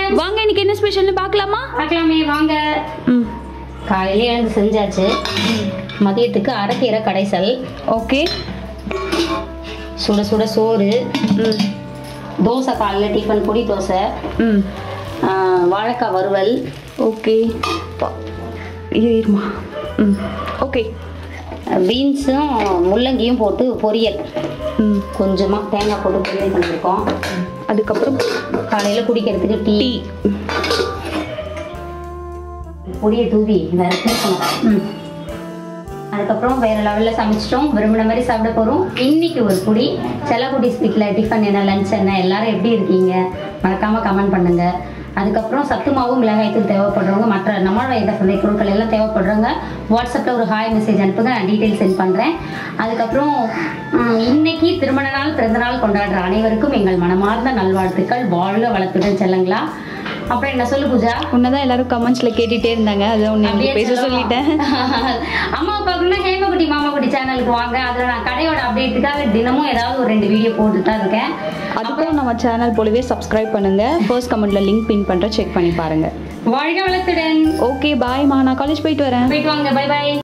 Friends வாங்க இன்னைக்கு என்ன ஸ்பெஷல்னு பார்க்கலாமா பார்க்கலாமே வாங்க ம் காலையில எழுந்து செஞ்சாச்சு மதியத்துக்கு அரைக்கீரை கடைசல் ஓகே சுட சுட சோறு ம் தோசை காலையில் டிஃபன் பொடி தோசை ம் ஆ, வாழைக்காய் வறுவல் ஓகே இது இருமா ம் ஓகே பீன்ஸும் முள்ளங்கியும் போட்டு பொரியல் ம் கொஞ்சமாக தேங்காய் போட்டு பொரியல் பண்ணியிருக்கோம் அதுக்கப்புறம் காலையில் குடிக்கிறதுக்கு டீ டீ பொடியை தூவி வேற தூக்கணும் ம் அதுக்கப்புறம் வேற லெவலில் சமைச்சிட்டோம் விரும்பின மாதிரி சாப்பிட போகிறோம் இன்னைக்கு ஒரு குடி செல்லக்குட்டி ஸ்பீக்கில் டிஃபன் என்ன லஞ்ச் என்ன எல்லாரும் எப்படி இருக்கீங்க மறக்காம கமெண்ட் பண்ணுங்க அதுக்கப்புறம் சத்து மாவு மிளகாய்த்தூள் தேவைப்படுறவங்க மற்ற நம்மளோட இந்த சந்தை பொருட்கள் எல்லாம் தேவைப்படுறவங்க வாட்ஸ்அப்பில் ஒரு ஹாய் மெசேஜ் அனுப்புங்க நான் டீட்டெயில் சென்ட் பண்ணுறேன் அதுக்கப்புறம் ம், இன்னைக்கு திருமண நாள் பிறந்த நாள் கொண்டாடுற அனைவருக்கும் எங்கள் மனமார்ந்த நல்வாழ்த்துக்கள் வாழ்க வளத்துடன் செல்லுங்களா அப்புறம் என்ன சொல்லு பூஜா உன்னதான் எல்லாரும் கமெண்ட்ஸ்ல கேட்டுட்டே இருந்தாங்க அதான் உன்னை அப்படியே பேச சொல்லலாமா? சொல்லிட்டேன் அம்மா பார்க்கணும்னா ஹேமகுட்டி மாமாகுட்டி சேனலுக்கு வாங்க அதுல நான் கடையோட அப்டேட்டுக்காக தினமும் ஏதாவது ஒரு ரெண்டு வீடியோ போட்டுட்டு தான் இருக்கேன் அதுக்கும் நம்ம சேனல் போலவே சப்ஸ்கிரைப் பண்ணுங்க ஃபர்ஸ்ட் கமெண்ட்ல லிங்க் பின் பண்ற செக் பண்ணி பாருங்க வாழ்க வளத்துடன் ஓகே பாய்மா நான் காலேஜ் போயிட்டு வரேன் போயிட்டு வாங்க பை பை